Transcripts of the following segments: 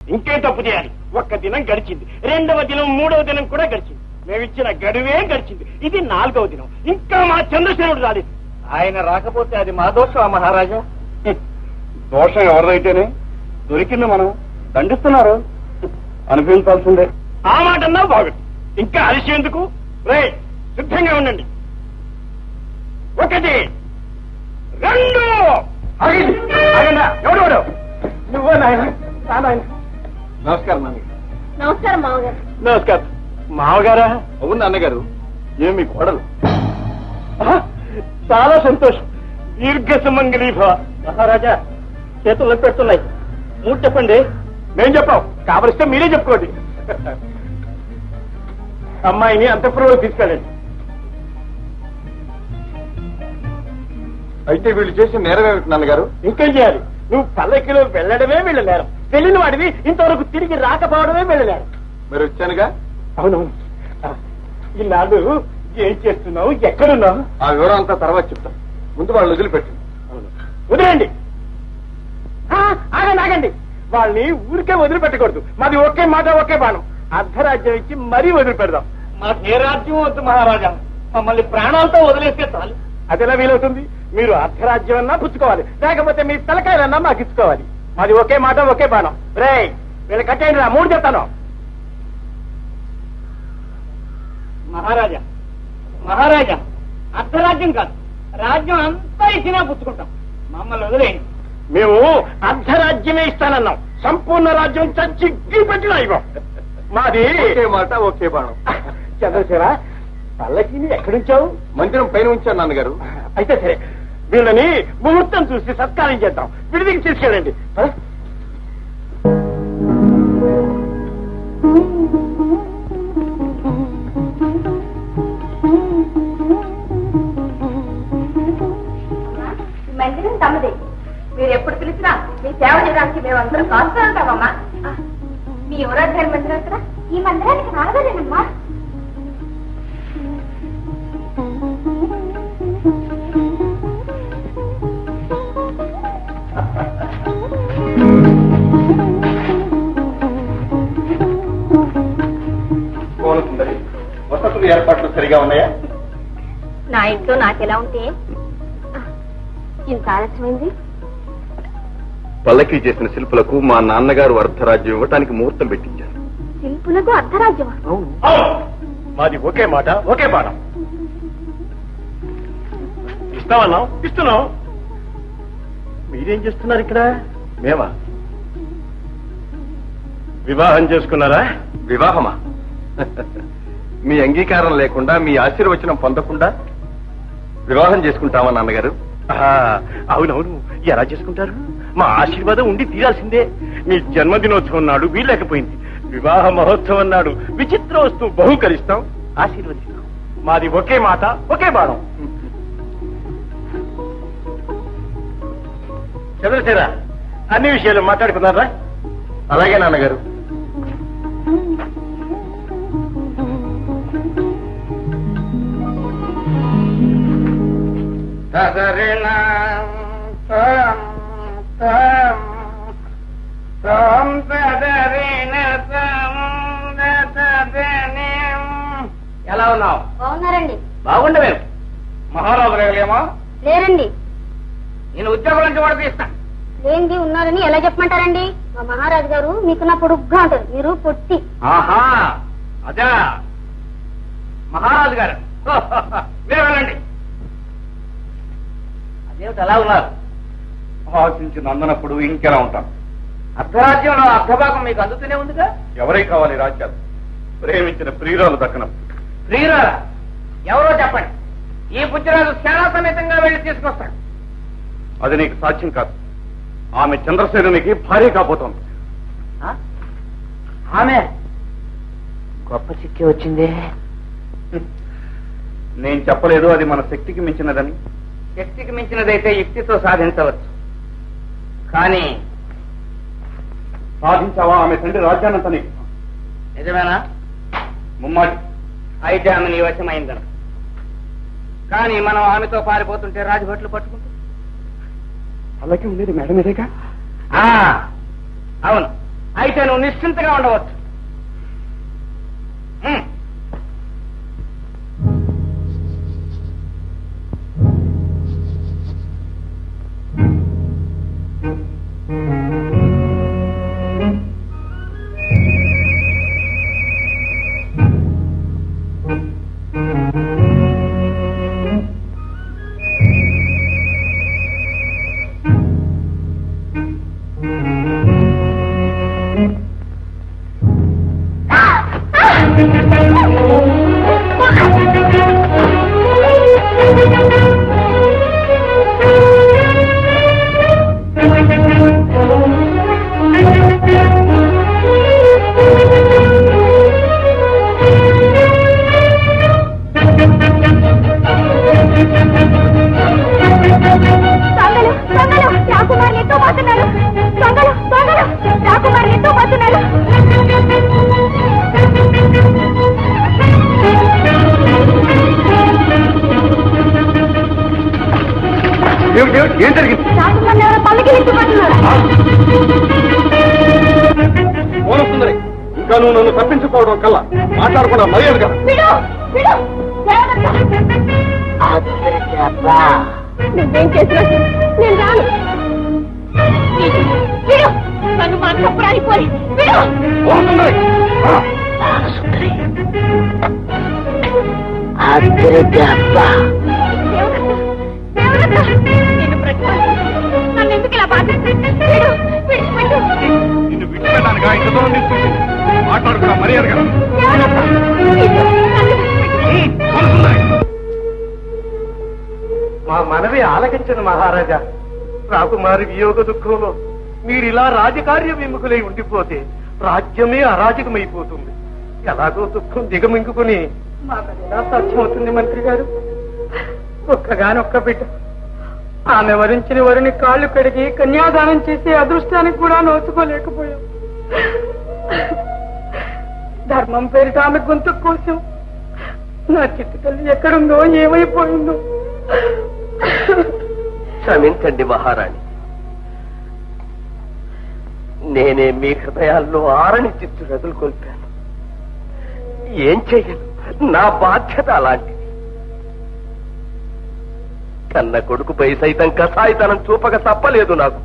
ఇంకేం తప్పు చేయాలి ఒక్క దినం గడిచింది రెండవ దినం మూడవ దినం కూడా గడిచింది మేమిచ్చిన గడువే గడిచింది ఇది నాలుగవ దినం ఇంకా మా చంద్రశేఖరుడు రాలేదు ఆయన రాకపోతే అది మా దోషం మహారాజా దోషం ఎవరిదైతేనే దొరికింది మనం దండిస్తున్నారు అనిపించాల్సిందే ఆ మాట అన్నా బాగుంది ఇంకా ఆలస్యం ఎందుకు రే సిద్ధంగా ఉండండి ఒకటి రెండు ఆగండి ఆగండా ఎవడు వాడు? నువ్వే నాయన రా నాయన నమస్కారం నాన్న నమస్కారం మామగారు నమస్కారం మావగారా అవును నాన్నగారు ఏమి మీ కోడలు ఆహా, చాలా సంతోషం దీర్ఘ సుమంగళి భవ మహారాజా చేతుల్లో పెడుతున్నాయి మూడు చెప్పండి మేం చెప్పాం కావలిస్తే మీరే చెప్పుకోండి అమ్మాయిని అంతఃపురంలో తీసుకెళ్ళండి అయితే వీళ్ళు చేసిన నేరం ఏమిటి నాన్నగారు ఇంకేం చేయాలి నువ్వు పల్లకిలో వెళ్ళడమే వెళ్ళలేరు వెళ్ళిన వాడివి ఇంతవరకు తిరిగి రాకపోవడమే వెళ్ళలేరు మరి వచ్చానుగా అవునవును ఆ, ఈనాడు ఏం చేస్తున్నావు ఎక్కడున్నావు ఆ వివరం అంతా తర్వాత చెప్తాం ముందు వాళ్ళు వదిలిపెట్టింది వదిలేండి ఆ, ఆగండి ఆగండి వాళ్ళని ఊరికే వదిలిపెట్టకూడదు మాది ఒకే మాట ఒకే బాణం అర్ధరాజ్యం ఇచ్చి మరీ వదిలిపెడదాం మాకు ఏ రాజ్యం వద్దు మహారాజా మమ్మల్ని ప్రాణాలతో వదిలేస్తే చాలు అదెలా వీలవుతుంది మీరు అర్ధరాజ్యం అన్నా పుచ్చుకోవాలి లేకపోతే మీ తలకాయలన్నా మాకు ఇచ్చుకోవాలి మాది ఒకే మాట ఒకే బాణం రే వీళ్ళు కట్టేయండి రా మూడు చెప్తాను మహారాజా మహారాజా అర్ధరాజ్యం కాదు రాజ్యం అంతా ఇచ్చినా పుచ్చుకుంటాం మమ్మల్ని వదిలేయండి మేము అర్ధరాజ్యమే ఇస్తానన్నాం సంపూర్ణ రాజ్యం చచ్చి పెట్టినా ఇవ్వం మాది ఒకే మాట ఒకే బాణం చంద్రశేఖర పల్లకిని ఎక్కడుంచావు మందిరం పైన ఉంచాను నాన్నగారు అయితే సరే వీళ్ళని ముహూర్తం చూసి సత్కారం చేద్దాం విడిదికి తీసుకెళ్ళండి పద. మందిరం తమదే మీరు ఎప్పుడు పిలిచినా మీ సేవ చేయడానికి మేమందరం కాస్తూ ఉంటామమ్మా ఆ, మీ యువరాజు మందిరం ఎక్కడ ఈ మందిరానికి రాగలేనమ్మా కోరుతుందని వసతులు ఏర్పాట్లు సరిగా ఉన్నాయా నా ఇంట్లో నాకెలా ఉంటే ఆ, ఇంత ఆలస్యమైంది పల్లకి చేసిన శిల్పులకు మా నాన్నగారు అర్ధరాజ్యం ఇవ్వటానికి ముహూర్తం పెట్టించారు శిల్పులకు అర్ధరాజ్యమా అవును. మాది ఒకే మాట ఒకే బాణం ఇస్తామన్నాం ఇస్తున్నాం మీరేం చేస్తున్నారు ఇక్కడ మేమా వివాహం చేసుకున్నారా వివాహమా మీ అంగీకారం లేకుండా మీ ఆశీర్వచనం పొందకుండా వివాహం చేసుకుంటామా నాన్నగారు ఆ, అవునవును ఎలా చేసుకుంటారు మా ఆశీర్వాదం ఉండి తీరాల్సిందే మీ జన్మదినోత్సవం నాడు వీలేకపోయింది వివాహ మహోత్సవం నాడు విచిత్ర వస్తువు బహుకరిస్తాం ఆశీర్వదిస్తాం మాది ఒకే మాట ఒకే బాణం చంద్రశేఖర అన్ని విషయాలు మాట్లాడుకున్నారా అలాగే నాన్నగారు ఎలా ఉన్నావు బాగున్నారండి బాగుండవేం మహారాజు రేగలేమా లేరండి నేను ఉద్యోగం నుంచి కూడా తీస్తా లేండి ఉన్నారని ఎలా చెప్పమంటారండి మా మహారాజు గారు మీకు నా పొడుగ్గా ఉంటారు మీరు పొట్టి ఆహా అదా మహారాజు గారు మీరు వెళ్ళండి అదేమిటి అలా ఉన్నారు ఆశించి నందనప్పుడు ఇంకెలా ఉంటాం అర్ధరాజ్యంలో అర్ధభాగం మీకు అందుతూనే ఉందిగా ఎవరై కావాలి రాజ్యాలు ప్రేమించిన ప్రియురాలు దక్కనప్పుడు ప్రియురాల ఎవరో చెప్పండి ఈ బుజ్జరాజు సేనా సమేతంగా వెళ్ళి తీసుకొస్తాడు అది నీకు సాధ్యం కాదు ఆమె చంద్రసేనునికి భార్య కాబోతోంది ఆ? ఆమె గొప్ప చిక్కి వచ్చిందే నేను చెప్పలేదు అది మన శక్తికి మించినదని శక్తికి మించినదైతే యుక్తితో సాధించవచ్చు కానీ సాధించావా ఆమె తండ్రి రాజ్యాన్నంత నీకు నిజమేనా ముమ్మాటి అయితే ఆమె నీ వశమైందను కానీ మనం ఆమెతో పారిపోతుంటే రాజభట్లు పట్టుకుంటాం అలాగే ఉండేది మేడం మీదేగా ఆ, అవును అయితే నువ్వు నిశ్చింతగా ఉండవచ్చు ఉమ్. దొంగలు దొంగలు రాకుమారిని ఎత్తో పోతున్నారు దొంగలు దొంగలు రాకుమారిని ఎత్తో పోతున్నారు ఏమిటి ఏమిటి? ఏం జరిగింది రాకుమారిని ఎవరో పల్లకి ఎత్తుపోతున్నారు మోనసుందరి ఇంకా నువ్వు నన్ను తప్పించుకోవడం కల్లా మాట్లాడకుండా మర్యాద కదా విడు విడు నువ్వేం చేసినా నేను రాను విడు నన్ను మాత్రం ప్రాణిపోయి విడు మోనసుందరి ఆ. దేవదత్త, నిన్ను బ్రతిమాలి. నన్ను ఎందుకు ఇలా బాధిస్తావు? విడు, విడు, విడు. నిన్ను విడిచిపెట్టానుగా ఇంత దూరం తీసుకొచ్చింది మాట్లాడకుండా మర్యాద కదా దేవదత్త, విడు, నన్ను విడిచిపెట్టు. మోనసుందరి మా మనవి ఆలకించను మహారాజా రాకుమారి వియోగ దుఃఖంలో మీరిలా రాజకార్య విముఖులై ఉండిపోతే రాజ్యమే అరాజకమైపోతుంది ఎలాగో దుఃఖం దిగమింగుకుని మాకు ఎలా సాధ్యమవుతుంది మంత్రి గారు ఒక్కగానొక్క బిడ్డ ఆమె వరించిన వరుని కాళ్ళు కడిగి కన్యాదానం చేసే అదృష్టానికి కూడా నోచుకోలేకపోయాం ధర్మం పేరిట ఆమె గొంతు కోసం నా చిట్టు తల్లి ఎక్కడుందో ఏమైపోయిందో క్షమించండి మహారాణి నేనే మీ హృదయాల్లో ఆరని చిత్తు రగులు కొల్పాను ఏం చెయ్యను నా బాధ్యత అలాంటిది కన్న కొడుకుపై సైతం కసాయితనం చూపక తప్పలేదు నాకు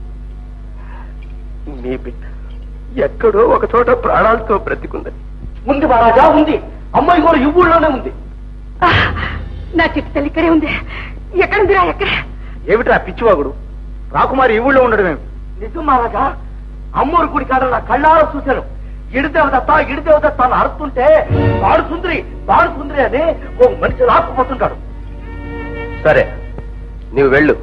మీ బిడ్డ ఎక్కడో ఒక చోట ప్రాణాలతో బ్రతికుందని ఉంది మహారాజా ఉంది అమ్మాయి కూడా ఈ ఊళ్ళోనే ఉంది నా చిట్టు తల్లి ఇక్కడే ఉంది ఎక్కడుందిరా ఎక్కడ ఏమిట్రా పిచ్చివాగుడు రాకుమారి ఈ ఊళ్ళో ఉండడమే నిజం మహారాజా అమ్మోరు గుడి కాడ నా కళ్ళారా చూశాను ఇడిదేవదత్త ఇడిదేవదత్త అని అరుస్తుంటే వాడు సుందరి వాడు సుందరి అని ఓ మనిషి రాకపోతుంటాడు సరే నీవు వెళ్ళు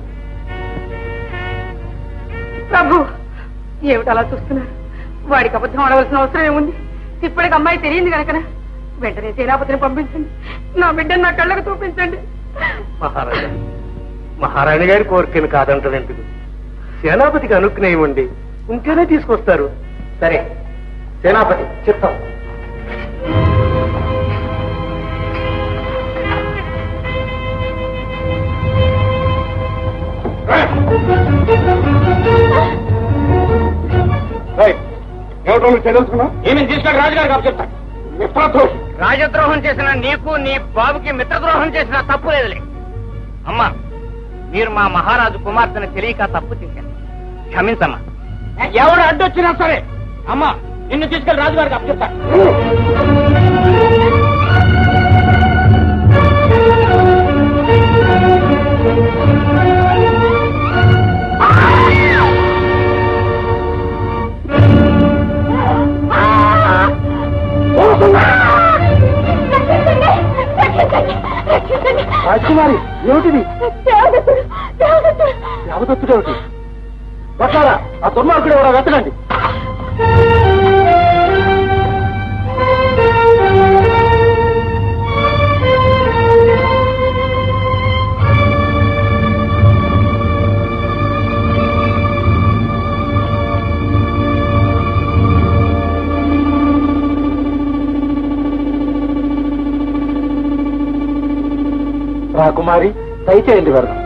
ప్రభు ఏమిటి అలా చూస్తున్నారు వాడికి అబద్ధం ఆడవలసిన అవసరం ఏముంది ఇప్పటికి అమ్మాయి తెలియదు కనుక వెంటనే సేనాపతిని పంపించండి నా బిడ్డను నా కళ్ళకు చూపించండి మహారాజా మహారాణి గారి కోరికను కాదంటారు ఎందుకు సేనాపతికి అనుజ్ఞేయమండి ఉంటేనే తీసుకొస్తారు సరే సేనాపతి చెప్తాం ఏమిటో నువ్వు తెలుసుకున్నా ఏమేమి తీసుకొని రాజుగారికి అప్పు చెప్తాను మిత్రదోషి రాజద్రోహం చేసిన నీకు నీ బాబుకి మిత్రద్రోహం చేసిన తప్పు లేదులే అమ్మా మీరు మా మహారాజు కుమార్తెను తెలియక తప్పు చేశారు క్షమించమ్మా ఎవడు అడ్డొచ్చినా సరే అమ్మా నిన్ను తీసుకెళ్లి రాజుగారికి అప్పు చెప్తాను రాజకుమారి ఏమిటిది దేవదత్తుడు ఏమిటి పట్టారా ఆ దుర్మార్గుడు ఎవరో వెతకండి రాకుమారి దయచేయండి వెళ్దాం